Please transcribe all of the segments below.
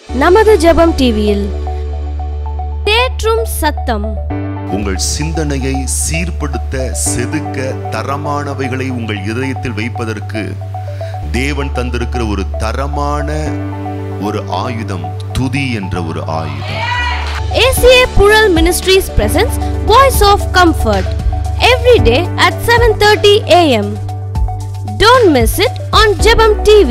நமது ஜெபம் டிவியில் தேற்றும் சத்தம் உங்கள் சிந்தனையை சீர்படுத்த செதுக்க தரமானவைகளை உங்கள் இதயத்தில் வைப்பதற்கு தேவன் தந்திருக்கிற ஒரு தரமான ஒரு ஆயுதம் துதி என்ற ஒரு ஆயுதம் ACA Pural Ministries presents Voice of Comfort every day at 7:30 a.m. Don't miss it on Jebam TV.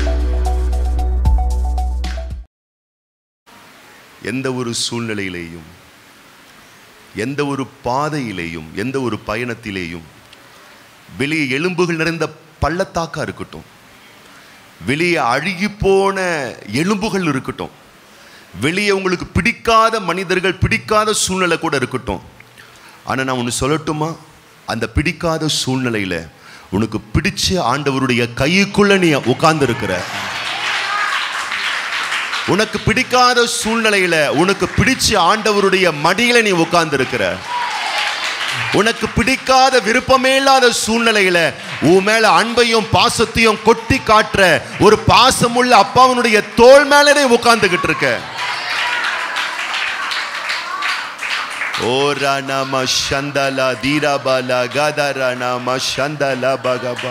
எந்த ஒரு சூழ்நிலையிலேயும் எந்த ஒரு பாதையிலேயும் எந்த ஒரு பயணத்திலேயும் வெளியே எலும்புகள் நிறைந்த பள்ளத்தாக்கா இருக்கட்டும் வெளியே அழுகி போன எலும்புகள் இருக்கட்டும் வெளியே உங்களுக்கு பிடிக்காத மனிதர்கள் பிடிக்காத சூழ்நிலை கூட இருக்கட்டும் ஆனால் நான் ஒன்று சொல்லட்டுமா அந்த பிடிக்காத சூழ்நிலையில் உனக்கு பிடிச்ச ஆண்டவருடைய கைக்குள்ள நீ உட்கார்ந்து இருக்கிற உனக்கு பிடிக்காத சூழ்நிலையில உனக்கு பிடிச்ச ஆண்டவருடைய மடியில நீ உட்கார்ந்து இருக்கிற உனக்கு பிடிக்காத விருப்பமே இல்லாத சூழ்நிலையில உன் மேல அன்பையும் பாசத்தையும் கொட்டி காட்டுற ஒரு பாசமுள்ள அப்பாவனுடைய தோள் மேல நீ உட்கார்ந்துகிட்டு இருக்க ஓ நம சந்தலா தீராபாலா கதரா நம சந்தலா பகபா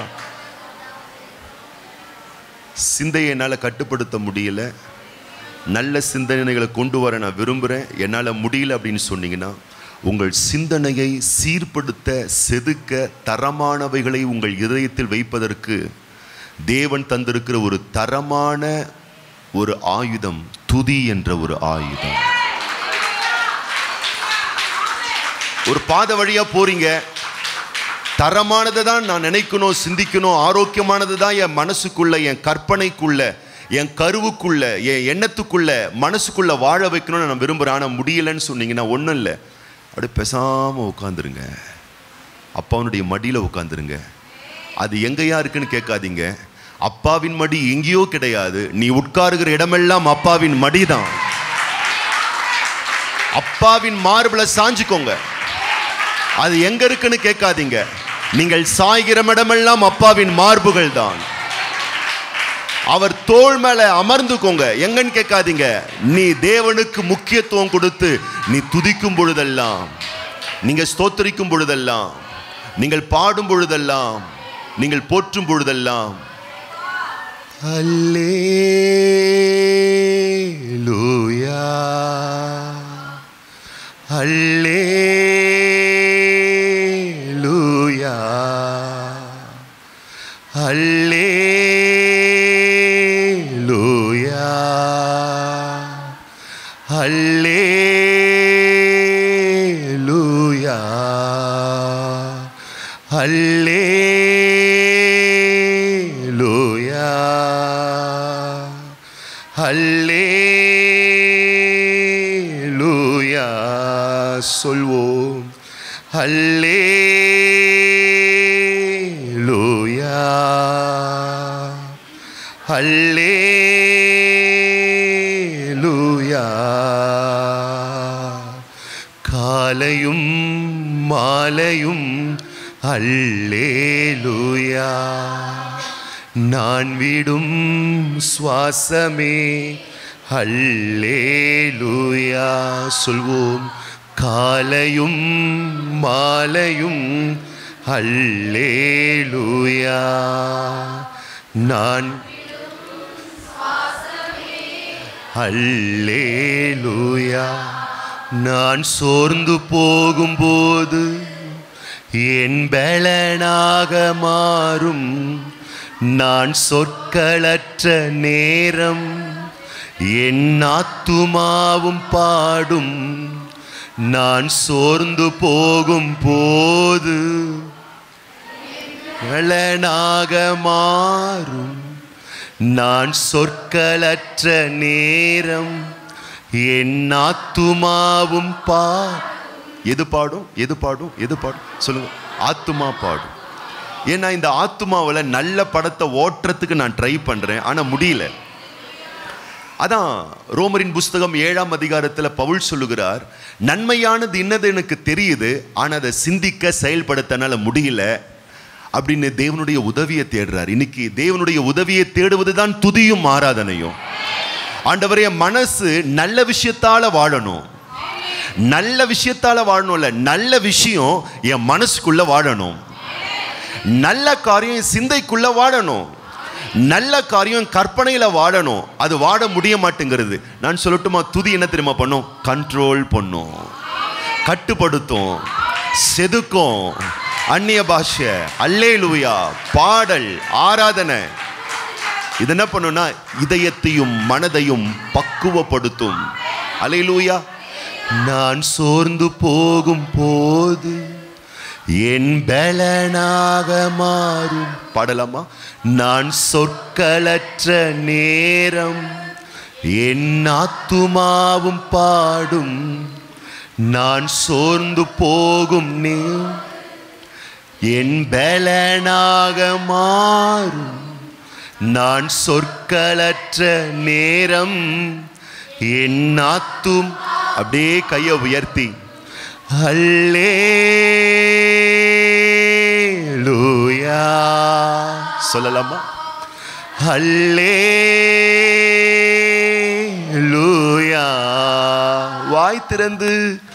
சிந்தையை என்னால் கட்டுப்படுத்த முடியல நல்ல சிந்தனைகளை கொண்டு வர நான் விரும்புகிறேன் என்னால் முடியல அப்படின்னு சொன்னீங்கன்னா உங்கள் சிந்தனையை சீர்படுத்த செதுக்க தரமானவைகளை உங்கள் இதயத்தில் வைப்பதற்கு தேவன் தந்திருக்கிற ஒரு தரமான ஒரு ஆயுதம் துதி என்ற ஒரு ஆயுதம் ஒரு பாதை வழியா போறீங்க தரமானதை தான் நான் நினைக்கணும் சிந்திக்கணும் ஆரோக்கியமானது தான் என் மனசுக்குள்ள என் கற்பனைக்குள்ள என் கருவுக்குள்ள என் எண்ணத்துக்குள்ள மனசுக்குள்ள வாழ வைக்கணும்னு நான் விரும்புகிறேன் ஆனால் முடியலன்னு சொன்னீங்கன்னா ஒன்றும் இல்லை அப்படியே பேசாமல் உட்காந்துருங்க அப்பாவுடைய மடியில் உட்காந்துருங்க அது எங்கேயா இருக்குன்னு கேட்காதீங்க அப்பாவின் மடி எங்கேயோ கிடையாது நீ உட்காருகிற இடமெல்லாம் அப்பாவின் மடி தான் அப்பாவின் மார்பில் சாஞ்சுக்கோங்க அது எங்க இருக்குன்னு கேட்காதீங்க நீங்கள் சாய்கிற இடமெல்லாம் அப்பாவின் மார்புகள் தான் அவர் தோள் மேல அமர்ந்துக்கோங்க எங்கன்னு கேட்காதீங்க நீ தேவனுக்கு முக்கியத்துவம் கொடுத்து நீ துதிக்கும் பொழுதெல்லாம் நீங்க ஸ்தோத்தரிக்கும் பொழுதெல்லாம் நீங்கள் பாடும் பொழுதெல்லாம் நீங்கள் போற்றும் பொழுதெல்லாம் அல்லேலூயா அல்லேலூயா அல்லேலூயா அல்லேலூயா அல்லேலூயா அல்லேலூயா சொல்வோம் அல்லேலூயா அல்லேலூயா காலையும் மாலையும் அல்லேலூயா நான் விடும் சுவாசமே அல்லேலூயா சொல்வோம் காலையும் மாலையும் அல்லேலூயா நான் அல்லேலூயா நான் சோர்ந்து போகும்போது என் பலனாக மாறும் நான் சொற்களற்ற நேரம் என் ஆத்துமாவும் பாடும் நான் சோர்ந்து போகும் போது பலனாக மாறும் நான் சொற்களற்ற நேரம் என் ஆத்துமாவும் பா எது பாடும் எது பாடும் எது பாடும் சொல்லுங்க ஆத்துமா பாடும் ஏன்னா இந்த ஆத்துமாவில் நல்ல படத்தை ஓட்டுறதுக்கு நான் ட்ரை பண்றேன் ஆனா முடியல அதான் ரோமரின் புஸ்தகம் ஏழாம் அதிகாரத்தில் பவுல் சொல்லுகிறார் நன்மையானது இன்னது எனக்கு தெரியுது ஆனால் அதை சிந்திக்க செயல்படுத்தனால முடியல அப்படின்னு தேவனுடைய உதவியை தேடுறார் இன்னைக்கு தேவனுடைய உதவியை தேடுவது தான் துதியும் ஆராதனையும் ஆண்டவரே என் மனசு நல்ல விஷயத்தால வாழணும் நல்ல விஷயத்தால வாழணும்ல நல்ல விஷயம் என் மனசுக்குள்ள வாழணும் நல்ல காரியம் என் சிந்தைக்குள்ள வாழணும் நல்ல காரியம் கற்பனையில வாழணும் அது வாழ முடிய மாட்டேங்கிறது நான் சொல்லட்டுமா துதி என்ன தெரியுமா பண்ணும் கண்ட்ரோல் பண்ணும் கட்டுப்படுத்தும் செதுக்கும் அந்நிய பாஷை அல்லேலூயா பாடல் ஆராதனை இது என்ன பண்ணும்னா இதயத்தையும் மனதையும் பக்குவப்படுத்தும் அல்லேலூயா நான் சோர்ந்து போகும் போது என் பலனாக மாறும் பாடலாமா நான் சொற்களற்ற நேரம் என் ஆத்துமாவும் பாடும் நான் சோர்ந்து போகும் நே என் பலனாக மாறும் நான் சொற்களற்ற நேரம் என் ஆத்தும் அப்படியே கையை உயர்த்தி அல்லேலூயா சொல்லலாமா அல்லேலூயா வாய் திறந்து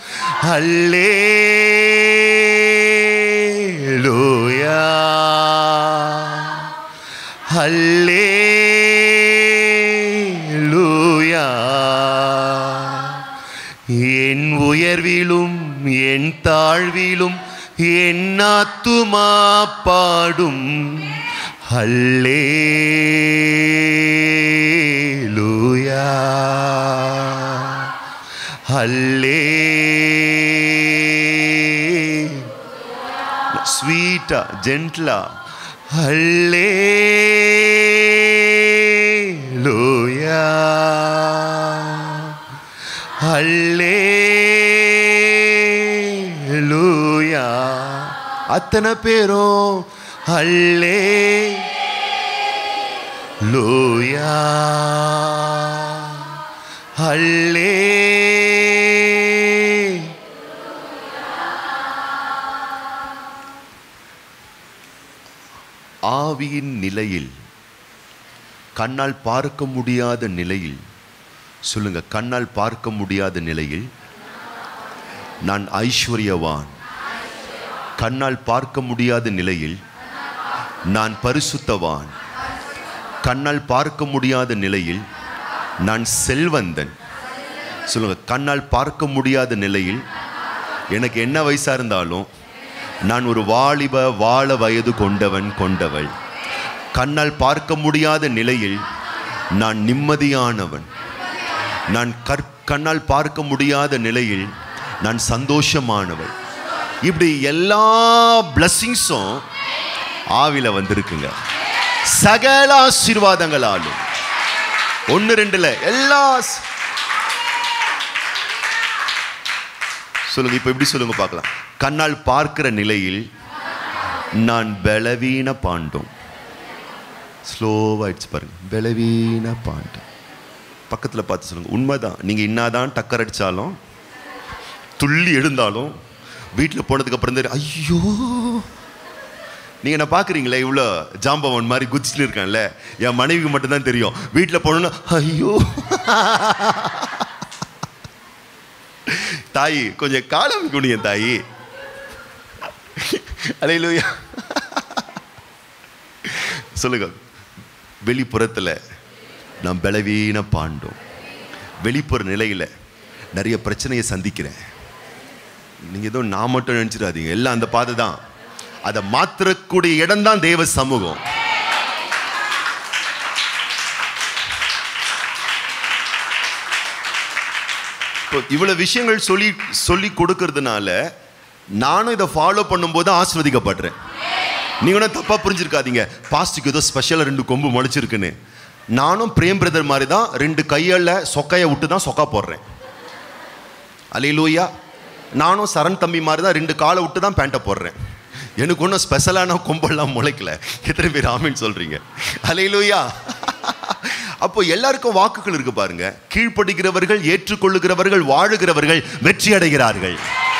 அல்லேலூயா அல்லேலூயா என் உயர்விலும் என் தாழ்விலும் என் ஆத்துமா பாடும் அல்லேலூயா அல்லே ஸ்வீட்டா ஜென்ட்லா அல்லேலூயா அல்லேலூயா அத்தனை பேரும் அல்லே லூயா அல்லே ஆவியின் நிலையில் கண்ணால் பார்க்க முடியாத நிலையில் சொல்லுங்க கண்ணால் பார்க்க முடியாத நிலையில் நான் ஐஸ்வர்யவான் கண்ணால் பார்க்க முடியாத நிலையில் நான் பரிசுத்தவான் கண்ணால் பார்க்க முடியாத நிலையில் நான் செல்வந்தன் சொல்லுங்க கண்ணால் பார்க்க முடியாத நிலையில் எனக்கு என்ன வயசா இருந்தாலும் நான் ஒரு வாலிப வாழ வயது கொண்டவன் கொண்டவள் கண்ணால் பார்க்க முடியாத நிலையில் நான் நிம்மதியானவன் நான் கற் கண்ணால் பார்க்க முடியாத நிலையில் நான் சந்தோஷமானவள் இப்படி எல்லா பிளஸ்ஸிங்ஸும் ஆவில வந்திருக்குங்க சகல ஆசீர்வாதங்களாலும் ஒன்று ரெண்டுல எல்லா ஸ்- சொல்லுங்க இப்ப எப்படி சொல்லுங்க பார்க்கலாம் கண்ணால் பார்க்கிற நிலையில் நான் பலவீன பாண்டோம் ஸ்லோவாயிடுச்சு பாருங்க பலவீன பாண்டம் பக்கத்தில் பார்த்து சொல்லுங்க உண்மைதான் நீங்க இன்னாதான் டக்கர் அடிச்சாலும் துள்ளி எழுந்தாலும் வீட்டில் போனதுக்கு அப்புறம் தெரியும் ஐயோ நீங்க என்ன பாக்குறீங்களே இவ்வளோ ஜாம்பவன் மாதிரி குதிச்சுட்டு இருக்கான்ல என் மனைவிக்கு மட்டும்தான் தெரியும் வீட்டில் போனோன்னா ஐயோ தாயி கொஞ்சம் காலம் குனிய தாயி அலையிலூயா சொல்லுங்க வெளிப்புறத்தில் நான் பலவீன பாண்டோம் வெளிப்புற நிலையில் நிறைய பிரச்சனையை சந்திக்கிறேன் நீங்கள் ஏதோ நான் மட்டும் நினச்சிடாதீங்க எல்லாம் அந்த பாதை தான் அதை மாற்றக்கூடிய இடம் தான் தேவ சமூகம் இப்போ இவ்வளவு விஷயங்கள் சொல்லி சொல்லி கொடுக்கறதுனால நானும் இதை ஃபாலோ பண்ணும்போது ஆஸ்வதிக்கப்படுறேன் நீங்க ஒன்றும் தப்பா புரிஞ்சிருக்காதீங்க பாஸ்டுக்கு ஏதோ ஸ்பெஷலாக ரெண்டு கொம்பு முளைச்சிருக்குன்னு நானும் பிரேம் பிரதர் மாதிரி தான் ரெண்டு கையால சொக்கையை விட்டு தான் சொக்கா போடுறேன் அலையிலூயா நானும் சரண் தம்பி மாதிரி தான் ரெண்டு காலை விட்டு தான் பேண்ட்டை போடுறேன் எனக்கு ஒன்றும் ஸ்பெஷலான கொம்பெல்லாம் முளைக்கல எத்தனை பேர் ஆமின்னு சொல்றீங்க அலையிலூயா அப்போ எல்லாருக்கும் வாக்குகள் இருக்கு பாருங்க கீழ்ப்படுகிறவர்கள் ஏற்றுக்கொள்ளுகிறவர்கள் வாழுகிறவர்கள் வெற்றி அடைகிறார்கள்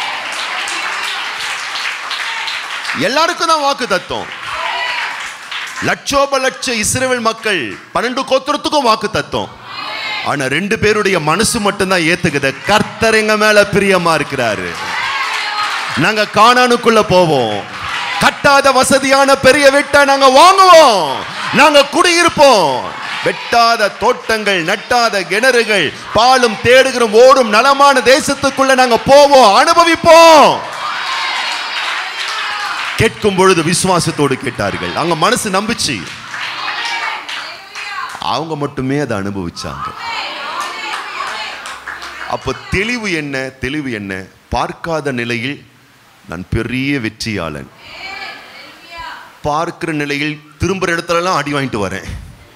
எல்லாருக்கும் தான் வாக்கு தத்துவம் லட்சோப லட்ச இஸ்ரேல் மக்கள் பன்னெண்டு கோத்திரத்துக்கும் வாக்கு தத்துவம் ஆனா ரெண்டு பேருடைய மனசு மட்டும்தான் ஏத்துக்குது கர்த்தர் எங்க மேல பிரியமா இருக்கிறாரு நாங்க கானானுக்குள்ள போவோம் கட்டாத வசதியான பெரிய வீட்டை நாங்க வாங்குவோம் நாங்க குடியிருப்போம் வெட்டாத தோட்டங்கள் நட்டாத கிணறுகள் பாலும் தேடுகிற ஓடும் நலமான தேசத்துக்குள்ள நாங்க போவோம் அனுபவிப்போம் கேட்கும் பொழுது விசுவாசத்தோடு கேட்டார்கள் அவங்க மனசு நம்பிச்சு அவங்க மட்டுமே அதை அனுபவிச்சாங்க அப்போ தெளிவு என்ன தெளிவு என்ன பார்க்காத நிலையில் நான் பெரிய வெற்றியாளன் பார்க்கிற நிலையில் திரும்புற இடத்துலலாம் அடி வாங்கிட்டு வரேன்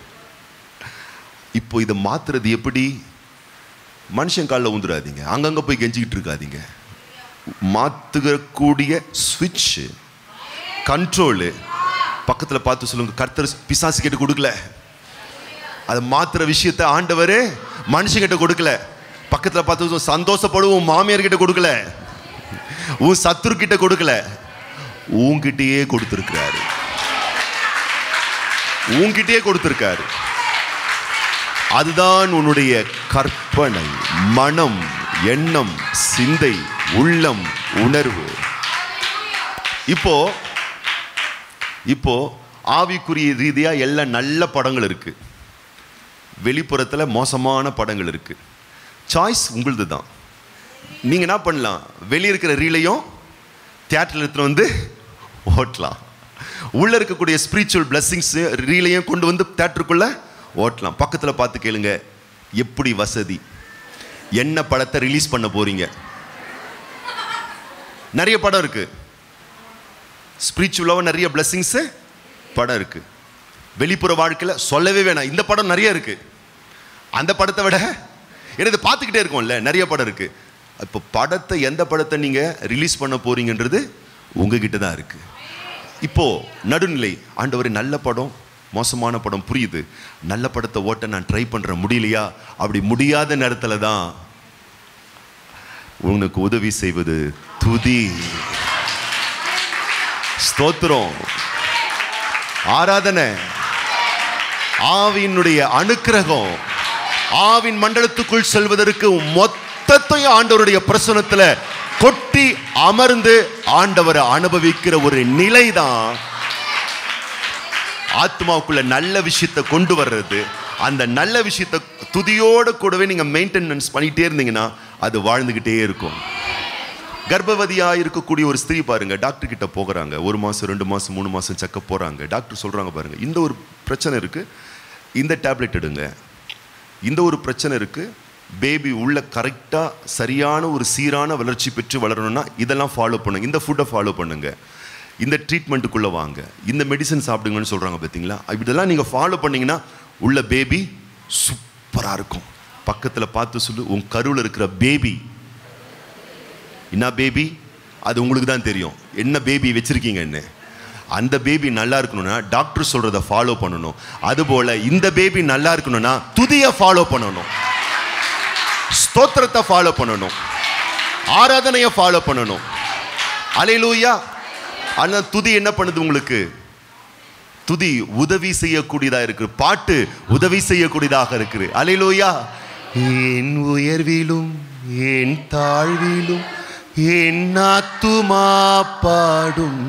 இப்போ இதை மாத்துறது எப்படி மனுஷன் காலில் ஊந்துடாதீங்க அங்கங்க போய் கெஞ்சிக்கிட்டு இருக்காதீங்க மாத்துகக்கூடிய சுவிட்ச் கண்ட்ரோலு பக்கத்தில் பார்த்து சொல்லுங்க கர்த்தர் பிசாசு கிட்ட கொடுக்கல அதை மாத்துற விஷயத்தை ஆண்டவர் மனுஷங்கிட்ட கொடுக்கல பக்கத்தில் பார்த்து சொல்லு, சந்தோஷப்படும் உன் மாமியார் கிட்ட கொடுக்கல உன் சத்துரு கிட்ட கொடுக்கல உன்கிட்டயே கொடுத்துருக்கிறாரு உன்கிட்டயே கொடுத்துருக்காரு அதுதான் உன்னுடைய கற்பனை மனம் எண்ணம் சிந்தை உள்ளம் உணர்வு இப்போ இப்போ ஆவிக்குரிய ரீதியா எல்லாம் நல்ல படங்கள் இருக்கு வெளிப்புறத்துல மோசமான படங்கள் இருக்கு சாய்ஸ் உங்களுது தான் நீங்க என்ன பண்ணலாம் வெளியே இருக்கிற ரீலையும் தியேட்டர்ல எடுத்துட்டு வந்து ஓட்டலாம் உள்ள இருக்கக்கூடிய ஸ்பிரிச்சுவல் பிளெஸிங்ஸ் ரீலையும் கொண்டு வந்து தேட்டருக்குள்ள ஓட்டலாம் பக்கத்துல பார்த்து கேளுங்க எப்படி வசதி என்ன படத்தை ரிலீஸ் பண்ண போறீங்க நிறைய படம் இருக்கு ஸ்பிரிச்சுவலாக நிறைய பிளெஸிங்ஸு படம் இருக்கு வெளிப்புற வாழ்க்கையில் சொல்லவே வேணாம் இந்த படம் நிறைய இருக்கு அந்த படத்தை விட ஏன்னா இது பார்த்துக்கிட்டே இருக்கோம்ல நிறைய படம் இருக்கு இப்போ படத்தை எந்த படத்தை நீங்க ரிலீஸ் பண்ண போறீங்கன்றது உங்ககிட்ட தான் இருக்கு இப்போ நடுநிலை ஆண்டவர் நல்ல படம் மோசமான படம் புரியுது நல்ல படத்தை ஓட்ட நான் ட்ரை பண்றேன் முடியலையா அப்படி முடியாத நேரத்துல தான் உனக்கு உதவி செய்வது துதி ஸ்தோத்திரம் ஆராதனை ஆவியினுடைய அனுக்கிரகம் ஆவின் மண்டலத்துக்குள் செல்வதற்கு மொத்தத்தையும் ஆண்டவருடைய பிரசனத்துல கொட்டி அமர்ந்து ஆண்டவரை அனுபவிக்கிற ஒரு நிலைதான் ஆத்மாவுக்குள்ள நல்ல விஷயத்தை கொண்டு வர்றது அந்த நல்ல விஷயத்தை துதியோட கூடவே நீங்க மெயின்டெனன்ஸ் பண்ணிட்டே இருந்தீங்கன்னா அது வாழ்ந்துகிட்டே இருக்கும் கர்ப்பவதியா இருக்கக்கூடிய ஒரு ஸ்திரீ பாருங்க டாக்டர் கிட்ட போகிறாங்க ஒரு மாசம் ரெண்டு மாசம் மூணு மாசம் செக்கப் போறாங்க டாக்டர் சொல்றாங்க பாருங்க இந்த ஒரு பிரச்சனை இருக்கு இந்த டேப்லெட் எடுங்க இந்த ஒரு பிரச்சனை இருக்கு பேபி உள்ள கரெக்டா சரியான ஒரு சீரான வளர்ச்சி பெற்று வளரணும்னா இதெல்லாம் ஃபாலோ பண்ணுங்க இந்த ஃபுட்டை ஃபாலோ பண்ணுங்க இந்த ட்ரீட்மெண்ட்டுக்குள்ள வாங்க இந்த மெடிசன் சாப்பிடுங்கன்னு சொல்றாங்க பார்த்தீங்களா இதெல்லாம் நீங்க ஃபாலோ பண்ணீங்கன்னா உள்ள பேபி சூப்பரா இருக்கும் பக்கத்துல பார்த்து சொல்லு உன் கருவில் இருக்கிற பேபி என்ன பேபி அது உங்களுக்கு தான் தெரியும் என்ன பேபி வச்சிருக்கீங்கன்னு அந்த பேபி நல்லா இருக்கணும்னா டாக்டர் சொல்றத ஃபாலோ பண்ணணும் அதுபோல இந்த பேபி நல்லா இருக்கணும்னா துதியை ஃபாலோ பண்ணணும் ஸ்தோத்திரத்தை ஃபாலோ பண்ணணும் ஆராதனையை ஃபாலோ பண்ணணும் அலையிலூயா ஆனா துதி என்ன பண்ணுது உங்களுக்கு துதி உதவி செய்யக்கூடியதா இருக்கு பாட்டு உதவி செய்யக்கூடியதாக இருக்குது அலையிலூயா என் உயர்விலும் என் தாழ்விலும் என் ஆத்துமா பாடும்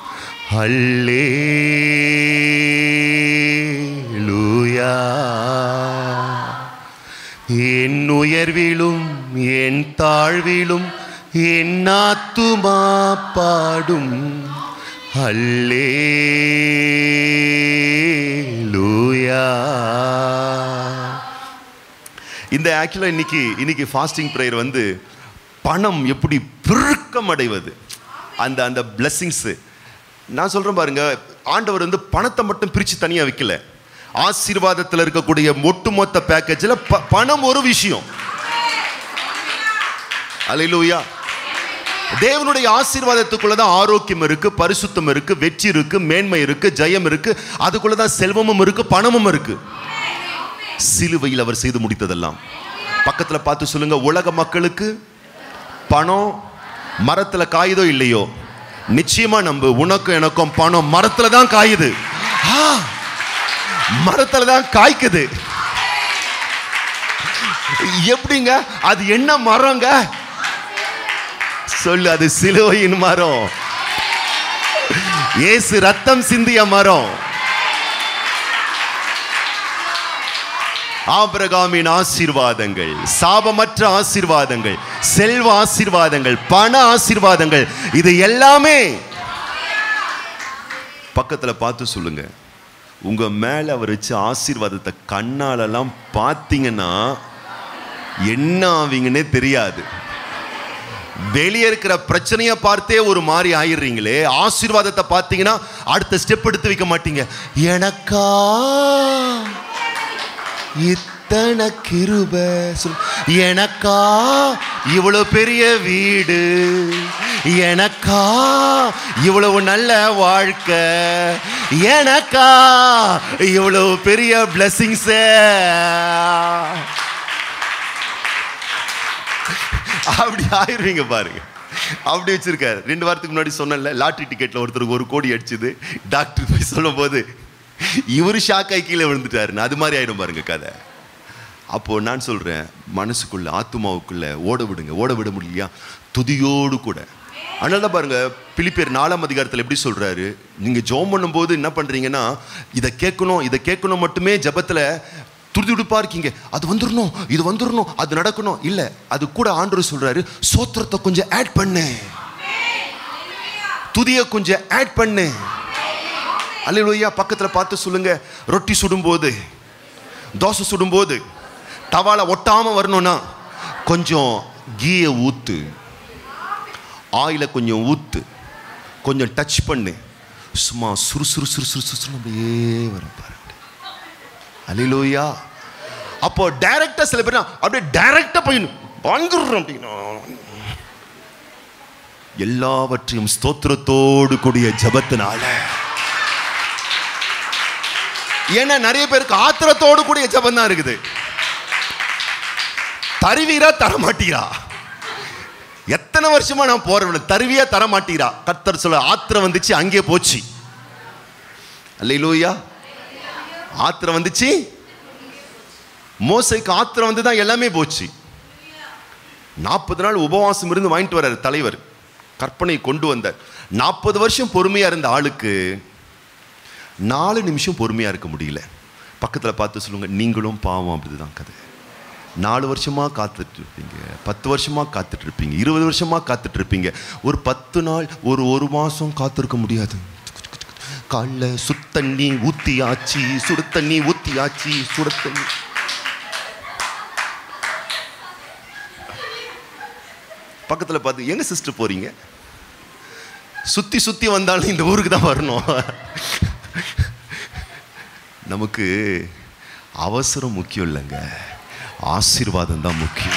அல்லேலூயா என் உயர்விலும் என் தாழ்விலும் என் ஆத்துமா பாடும் அல்லேலூயா இந்த ஆக்சுவலாக இன்னைக்கு இன்னைக்கு ஃபாஸ்டிங் ப்ரேயர் வந்து பணம் எப்படி பெருக்கம் அடைவது அந்த அந்த பிளெஸ்ஸிங்ஸு நான் சொல்கிறேன் பாருங்க ஆண்டவர் வந்து பணத்தை மட்டும் பிரித்து தனியாக வைக்கல ஆசீர்வாதத்தில் இருக்கக்கூடிய ஒட்டுமொத்த பேக்கேஜில் ப பணம் ஒரு விஷயம் அலையிலூயா தேவனுடைய ஆசீர்வாதத்துக்குள்ள தான் ஆரோக்கியம் இருக்கு பரிசுத்தம் இருக்கு வெற்றி இருக்கு மேன்மை இருக்கு ஜெயம் இருக்கு அதுக்குள்ள தான் செல்வமும் இருக்கு பணமும் இருக்கு சிலுவையில் அவர் செய்து முடித்ததெல்லாம் பக்கத்துல பார்த்து சொல்லுங்க உலக மக்களுக்கு பணம் மரத்துல காயுதோ இல்லையோ நிச்சயமா நம்பு உனக்கும் எனக்கும் பணம் மரத்துல தான் காயுது ஆ, மரத்துல தான் காய்க்குது எப்படிங்க அது என்ன மரங்க சொல்லு அது சிலுவையின் மரம் இயேசு ரத்தம் சிந்திய மரம் ஆபிரகாமின் ஆசீர்வாதங்கள் சாபமற்ற ஆசீர்வாதங்கள் செல்வ ஆசீர்வாதங்கள் பண ஆசீர்வாதங்கள் இது எல்லாமே பக்கத்துல பார்த்து சொல்லுங்க உங்க மேல அவர் வச்ச ஆசீர்வாதத்தை கண்ணாலெல்லாம் பார்த்தீங்கன்னா என்ன ஆவீங்கன்னே தெரியாது வெளியே இருக்கிற பிரச்சனையை பார்த்தே ஒரு மாதிரி ஆயிடுறீங்களே ஆசீர்வாதத்தை பார்த்தீங்கன்னா அடுத்த ஸ்டெப் எடுத்து வைக்க மாட்டீங்க எனக்கா இத்தனை கிருப சொல் எனக்கா இவ்வளவு பெரிய வீடு எனக்கா இவ்வளவு நல்ல வாழ்க்கை எனக்கா இவ்வளவு பெரிய பிளஸிங்ஸ் அப்படி ஆயிருவீங்க பாருங்க அப்படி வச்சிருக்காரு ரெண்டு வாரத்துக்கு முன்னாடி சொன்னேன்ல லாட்டரி டிக்கெட்ல ஒருத்தருக்கு ஒரு கோடி அடிச்சது டாக்டர் போய் சொல்லும் போது இவரு ஷாக் ஆகி கீழே விழுந்துட்டாருன்னு அது மாதிரி ஆயிடும் பாருங்க கதை அப்போ நான் சொல்றேன் மனசுக்குள்ள ஆத்துமாவுக்குள்ள ஓட விடுங்க ஓட விட முடியலையா துதியோடு கூட அதனால தான் பாருங்க பிலிப்பியர் நாலாம் அதிகாரத்தில் எப்படி சொல்றாரு நீங்க ஜோம் பண்ணும்போது என்ன பண்றீங்கன்னா இதை கேட்கணும் இதை கேட்கணும் மட்டுமே ஜபத்துல துடிதுடிப்பா இருக்கீங்க அது வந்துடணும் இது வந்துடணும் அது நடக்கணும் இல்ல அது கூட ஆண்டவர் சொல்றாரு சோத்திரத்தை கொஞ்சம் ஆட் பண்ணு துதியை கொஞ்சம் ஆட் பண்ணு அல்லையா பக்கத்துல பார்த்து சொல்லுங்க ரொட்டி சுடும்போது தோசை சுடும்போது தவால ஒட்டாம வரணும்னா கொஞ்சம் கீயை ஊத்து ஆயில கொஞ்சம் ஊத்து கொஞ்சம் டச் பண்ணு சும்மா சுறு சுறு சுறு சுறு சுறு சுறு அப்படியே வரும் பாருங்க அலிலோயா அப்போ டைரக்டா சில பேர் அப்படியே டைரக்டா போய் வந்துடுறோம் அப்படின்னா எல்லாவற்றையும் ஸ்தோத்திரத்தோடு கூடிய ஜபத்தினால ஏன்னா நிறைய பேருக்கு ஆத்திரத்தோடு கூடிய ஜபம் தான் இருக்குது தருவீரா தரமாட்டீரா எத்தனை வருஷமா நான் போறேன் தருவியா தரமாட்டீரா கர்த்தர் சொல்ல ஆத்திரம் வந்துச்சு அங்கே போச்சு அல்லையிலூயா ஆத்திரம் வந்துச்சு மோசைக்கு ஆத்திரம் வந்து தான் எல்லாமே போச்சு நாற்பது நாள் உபவாசம் இருந்து வாங்கிட்டு வர்றாரு தலைவர் கற்பனை கொண்டு வந்தார் நாற்பது வருஷம் பொறுமையா இருந்த ஆளுக்கு நாலு நிமிஷம் பொறுமையா இருக்க முடியல பக்கத்துல பார்த்து சொல்லுங்க நீங்களும் பாவம் அப்படிதான் கதை நாலு வருஷமா காத்துட்டு இருப்பீங்க பத்து வருஷமா காத்துட்டு இருப்பீங்க இருபது வருஷமா காத்துட்டு இருப்பீங்க ஒரு பத்து நாள் ஒரு ஒரு மாசம் காத்திருக்க முடியாது காலைல சுத்தண்ணி ஊத்தி ஆச்சு சுடு தண்ணி ஊத்தி ஆச்சு சுட தண்ணி பக்கத்துல பார்த்து எங்க சிஸ்டர் போறீங்க சுத்தி சுத்தி வந்தாலும் இந்த ஊருக்கு தான் வரணும் நமக்கு அவசரம் முக்கியம் இல்லைங்க ஆசீர்வாதம் தான் முக்கியம்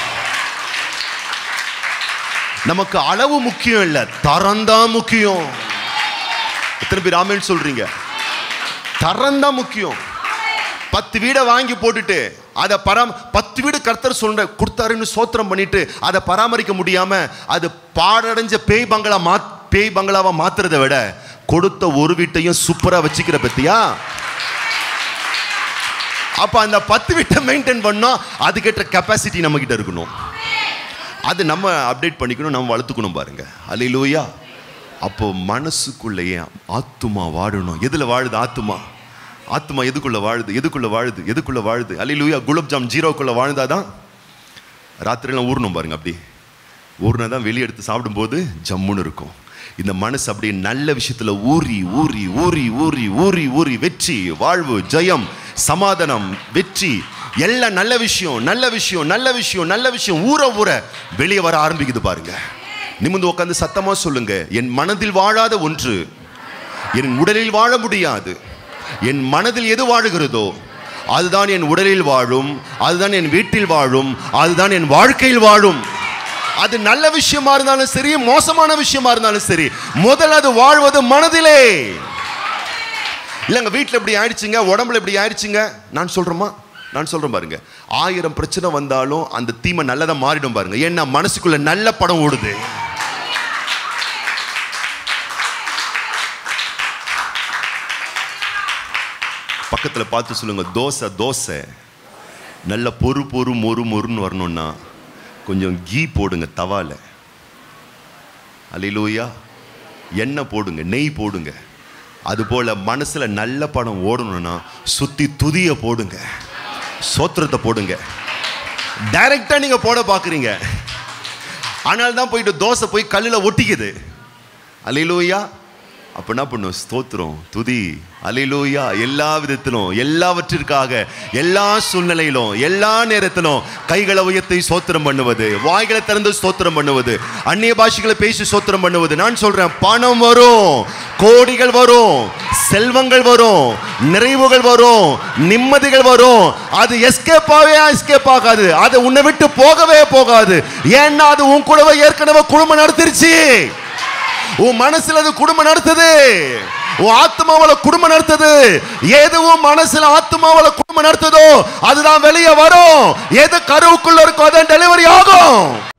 நமக்கு அளவு முக்கியம் இல்லை தரம் தான் முக்கியம் எத்தனை பேர் ஆமேன்னு சொல்றீங்க தரம் தான் முக்கியம் பத்து வீடை வாங்கி போட்டுட்டு அதை பராம பத்து வீடு கர்த்தர் சொல்ற கொடுத்தாருன்னு சோத்திரம் பண்ணிட்டு அதை பராமரிக்க முடியாம அது பாடடைஞ்ச பேய் பங்களா மா பேய் பங்களாவா மாத்துறதை விட கொடுத்த ஒரு வீட்டையும் சூப்பரா வச்சுக்கிற பத்தியா அப்ப அந்த பத்து வீட்டை மெயின்டைன் பண்ணோம் அதுக்கேற்ற கெப்பாசிட்டி நம்ம கிட்ட இருக்கணும் அது நம்ம அப்டேட் பண்ணிக்கணும் நம்ம வளர்த்துக்கணும் பாருங்க அல்லையிலூயா அப்போ மனசுக்குள்ளேயே ஆத்துமா வாழணும் எதுல வாழுது ஆத்துமா ஆத்துமா எதுக்குள்ள வாழுது எதுக்குள்ள வாழுது எதுக்குள்ள வாழுது அல்லையிலூயா குலாப் ஜாம் ஜீரோக்குள்ள வாழ்ந்தாதான் ராத்திரிலாம் ஊறணும் பாருங்க அப்படி ஊறினா தான் வெளியே எடுத்து சாப்பிடும்போது ஜம்முன்னு இருக்கும் இந்த மனசு அப்படியே நல்ல விஷயத்துல ஊறி ஊறி ஊறி ஊறி ஊறி ஊறி வெற்றி வாழ்வு ஜெயம் சமாதானம் வெற்றி எல்லாம் நல்ல விஷயம் நல்ல விஷயம் நல்ல விஷயம் நல்ல விஷயம் ஊற ஊற வெளியே வர ஆரம்பிக்குது பாருங்க நிமிந்து உட்காந்து சத்தமா சொல்லுங்க என் மனதில் வாழாத ஒன்று என் உடலில் வாழ முடியாது என் மனதில் எது வாழுகிறதோ அதுதான் என் உடலில் வாழும் அதுதான் என் வீட்டில் வாழும் அதுதான் என் வாழ்க்கையில் வாழும் அது நல்ல விஷயமா இருந்தாலும் சரி மோசமான விஷயமா இருந்தாலும் சரி முதல்ல அது வாழ்வது மனதிலே இல்லைங்க வீட்டில் இப்படி ஆயிடுச்சுங்க உடம்புல இப்படி ஆயிடுச்சுங்க நான் சொல்றேமா நான் சொல்றேன் பாருங்க ஆயிரம் பிரச்சனை வந்தாலும் அந்த தீமை நல்லதா மாறிடும் பாருங்க ஏன்னா மனசுக்குள்ள நல்ல படம் ஓடுது பக்கத்துல பார்த்து சொல்லுங்க தோசை தோசை நல்ல பொறு பொறு மொறு மொறுன்னு வரணும்னா கொஞ்சம் கீ போடுங்க தவால அல்லேலூயா எண்ணெய் போடுங்க நெய் போடுங்க அதுபோல மனசுல நல்ல படம் ஓடணும்னா சுத்தி துதிய போடுங்க சோத்திரத்தை போடுங்க டைரக்டா நீங்க போட பாக்குறீங்க ஆனால் தான் போயிட்டு தோசை போய் கல்லில் ஒட்டிக்குது அலையிலூயா அப்ப என்ன பண்ணும் ஸ்தோத்திரம் துதி அலையிலூயா எல்லா விதத்திலும் எல்லாவற்றிற்காக எல்லா சூழ்நிலையிலும் எல்லா நேரத்திலும் கைகளை உயர்த்தி ஸ்தோத்திரம் பண்ணுவது வாய்களை திறந்து ஸ்தோத்திரம் பண்ணுவது அந்நிய பாஷைகளை பேசி ஸ்தோத்திரம் பண்ணுவது நான் சொல்றேன் பணம் வரும் கோடிகள் வரும் செல்வங்கள் வரும் நிறைவுகள் வரும் நிம்மதிகள் வரும் அது எஸ்கேப் ஆகவே எஸ்கேப் ஆகாது அது உன்னை விட்டு போகவே போகாது ஏன்னா அது உன் கூடவே ஏற்கனவே குடும்பம் நடத்திருச்சு உன் மனசுல அது குடும்பம் நடத்துது உன் ஆத்மாவில குடும்பம் நடத்துது எது உன் மனசுல ஆத்மாவில குடும்பம் நடத்துதோ அதுதான் வெளியே வரும் எது கருவுக்குள்ள இருக்கோ அதான் டெலிவரி ஆகும்